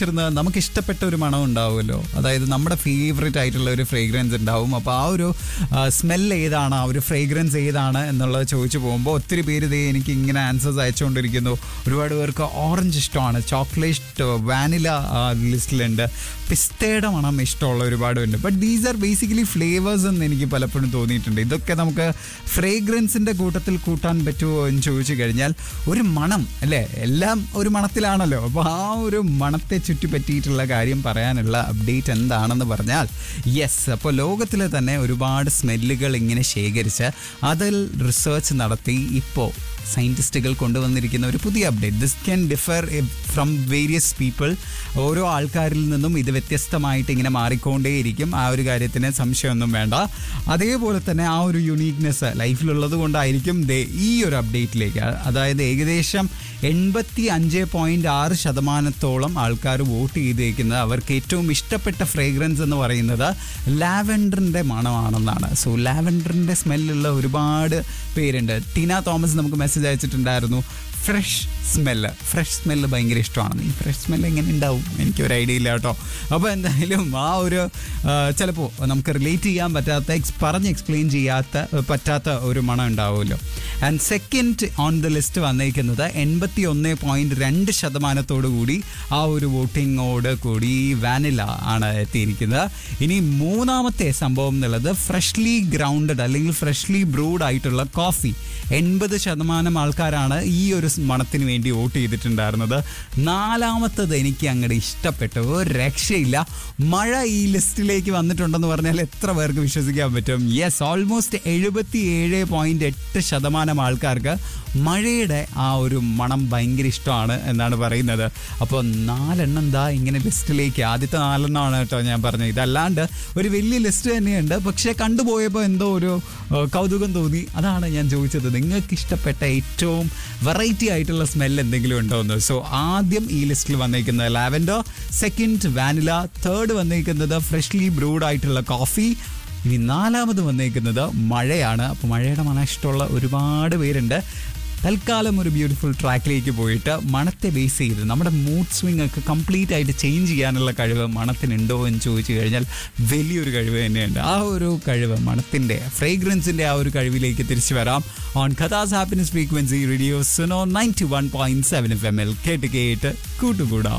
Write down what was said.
ഇരുന്ന് നമുക്ക് ഇഷ്ടപ്പെട്ട ഒരു മണം ഉണ്ടാവുമല്ലോ അതായത് നമ്മുടെ ഫേവറേറ്റ് ആയിട്ടുള്ള ഒരു ഫ്രേഗ്രൻസ് ഉണ്ടാവും അപ്പോൾ ആ ഒരു സ്മെൽ ഏതാണ് ആ ഒരു ഫ്രേഗ്രൻസ് ഏതാണ് എന്നുള്ളത് ചോദിച്ചു പോകുമ്പോൾ ഒത്തിരി പേര് ഇതേ എനിക്ക് ഇങ്ങനെ ആൻസേഴ്സ് അയച്ചുകൊണ്ടിരിക്കുന്നു ഒരുപാട് പേർക്ക് ഓറഞ്ച് ഇഷ്ടമാണ് ചോക്ലേറ്റ് വാനില ലിസ്റ്റിലുണ്ട് പിസ്തയുടെ മണം ഇഷ്ടമുള്ള ഒരുപാട് ഉണ്ട് but these are basically flavours എന്ന് എനിക്ക് പലപ്പോഴും തോന്നിയിട്ടുണ്ട് ഇതൊക്കെ നമുക്ക് ഫ്രേഗ്രൻസിൻ്റെ കൂട്ടത്തിൽ കൂട്ടാൻ പറ്റുമോ എന്ന് ചോദിച്ചു കഴിഞ്ഞാൽ ഒരു മണം അല്ലേ എല്ലാം ഒരു മണത്തിലാണല്ലോ അപ്പോൾ ആ ഒരു മണത്തെ ചുറ്റിപ്പറ്റിയിട്ടുള്ള കാര്യം പറയാനുള്ള അപ്ഡേറ്റ് എന്താണെന്ന് പറഞ്ഞാൽ യെസ് അപ്പോൾ ലോകത്തിലെ തന്നെ ഒരുപാട് സ്മെല്ലുകൾ ഇങ്ങനെ ശേഖരിച്ച് അതിൽ റിസർച്ച് നടത്തി ഇപ്പോൾ സയൻറ്റിസ്റ്റുകൾ കൊണ്ടുവന്നിരിക്കുന്ന ഒരു പുതിയ update this can differ from various people ഓരോ ആൾക്കാരിൽ നിന്നും ഇത് വ്യത്യസ്തമായിട്ട് ഇങ്ങനെ മാറിക്കൊണ്ടേയിരിക്കും ആ ഒരു കാര്യത്തിന് സംശയമൊന്നും വേണ്ട അതേപോലെ തന്നെ ആ ഒരു യുണീക്നെസ് ലൈഫിലുള്ളത് കൊണ്ടായിരിക്കും ദേ ഈ ഒരു അപ്ഡേറ്റിലേക്ക് അതായത് ഏകദേശം എൺപത്തി അഞ്ച് പോയിന്റ് ആറ് ശതമാനത്തോളം ആൾക്കാർ വോട്ട് ചെയ്തേക്കുന്നത് അവർക്ക് ഏറ്റവും ഇഷ്ടപ്പെട്ട ഫ്രേഗ്രൻസ് എന്ന് പറയുന്നത് ലാവൻഡറിൻ്റെ മണമാണെന്നാണ് സോ ലാവൻഡറിൻ്റെ സ്മെല്ലുള്ള ഒരുപാട് പേരുണ്ട് ടീന തോമസ് നമുക്ക് മെസ്സേജ് അയച്ചിട്ടുണ്ടായിരുന്നു ഫ്രഷ് സ്മെല്ല് ഫ്രഷ് സ്മെല്ല് ഭയങ്കര ഇഷ്ടമാണ് ഈ ഫ്രഷ് സ്മെല്ല് എങ്ങനെ ഉണ്ടാവും എനിക്കൊരു ഐഡിയ ഇല്ല കേട്ടോ അപ്പോൾ എന്തായാലും ആ ഒരു ചിലപ്പോൾ നമുക്ക് റിലേറ്റ് ചെയ്യാൻ പറ്റാത്ത എക്സ് പറഞ്ഞ് എക്സ്പ്ലെയിൻ ചെയ്യാത്ത പറ്റാത്ത ഒരു മണം ഉണ്ടാവുമല്ലോ and second on the list വന്നിരിക്കുന്നത് എൺപത്തി ഒന്ന് പോയിന്റ് രണ്ട് ശതമാനത്തോടു കൂടി ആ ഒരു വോട്ടിങ്ങോട് കൂടി വാനില ആണ് എത്തിയിരിക്കുന്നത് ഇനി മൂന്നാമത്തെ സംഭവം എന്നുള്ളത് ഫ്രഷ്ലി ഗ്രൗണ്ടഡ് അല്ലെങ്കിൽ ഫ്രഷ്ലി ബ്രൂഡ് ആയിട്ടുള്ള കോഫി എൺപത് ശതമാനം ആൾക്കാരാണ് ഈ ഒരു മണത്തിന് വേണ്ടി വോട്ട് ചെയ്തിട്ടുണ്ടായിരുന്നത് നാലാമത്തത് എനിക്ക് അങ്ങോട്ട് ഇഷ്ടപ്പെട്ടു ഒരു രക്ഷയില്ല മഴ ഈ ലിസ്റ്റിലേക്ക് വന്നിട്ടുണ്ടെന്ന് പറഞ്ഞാൽ എത്ര പേർക്ക് വിശ്വസിക്കാൻ പറ്റും യെസ് ഓൾമോസ്റ്റ് എഴുപത്തി ഏഴ് പോയിന്റ് എട്ട് ശതമാനം ആൾക്കാർക്ക് മഴയുടെ ആ ഒരു മണം ഭയങ്കര ഇഷ്ടമാണ് എന്നാണ് പറയുന്നത് അപ്പോൾ നാലെണ്ണം എന്താ ഇങ്ങനെ ലിസ്റ്റിലേക്ക് ആദ്യത്തെ നാലെണ്ണമാണ് കേട്ടോ ഞാൻ പറഞ്ഞത് ഇതല്ലാണ്ട് ഒരു വലിയ ലിസ്റ്റ് തന്നെയുണ്ട് പക്ഷേ കണ്ടുപോയപ്പോൾ എന്തോ ഒരു ഏഹ്, കൗതുകം തോന്നി അതാണ് ഞാൻ ചോദിച്ചത് നിങ്ങൾക്ക് ഇഷ്ടപ്പെട്ട ഏറ്റവും വെറൈറ്റി ആയിട്ടുള്ള സ്മെൽ എന്തെങ്കിലും ഉണ്ടോ എന്ന് സോ ആദ്യം ഈ ലിസ്റ്റിൽ വന്നേക്കുന്നത് ലാവൻഡർ സെക്കൻഡ് വാനില തേർഡ് വന്നേക്കുന്നത് ഫ്രഷ്ലി ബ്രൂഡ് ആയിട്ടുള്ള കോഫി ഇനി നാലാമത് വന്നേക്കുന്നത് മഴയാണ് അപ്പോൾ മഴയുടെ മണം ഇഷ്ടമുള്ള ഒരുപാട് പേരുണ്ട് തൽക്കാലം ഒരു ബ്യൂട്ടിഫുൾ ട്രാക്കിലേക്ക് പോയിട്ട് മണത്തെ ബേസ് ചെയ്ത് നമ്മുടെ മൂഡ് സ്വിംഗ് ഒക്കെ കംപ്ലീറ്റ് ആയിട്ട് ചേഞ്ച് ചെയ്യാനുള്ള കഴിവ് മണത്തിനുണ്ടോ എന്ന് ചോദിച്ചു കഴിഞ്ഞാൽ വലിയൊരു കഴിവ് തന്നെയുണ്ട് ആ ഒരു കഴിവ് മണത്തിൻ്റെ ഫ്രേഗ്രൻസിൻ്റെ ആ ഒരു കഴിവിലേക്ക് തിരിച്ചു വരാം ഓൺ കഥാസ് happiness frequency radio Suno ninety one point seven F M എൽ കേട്ട് കേട്ട് കൂട്ടുകൂടാം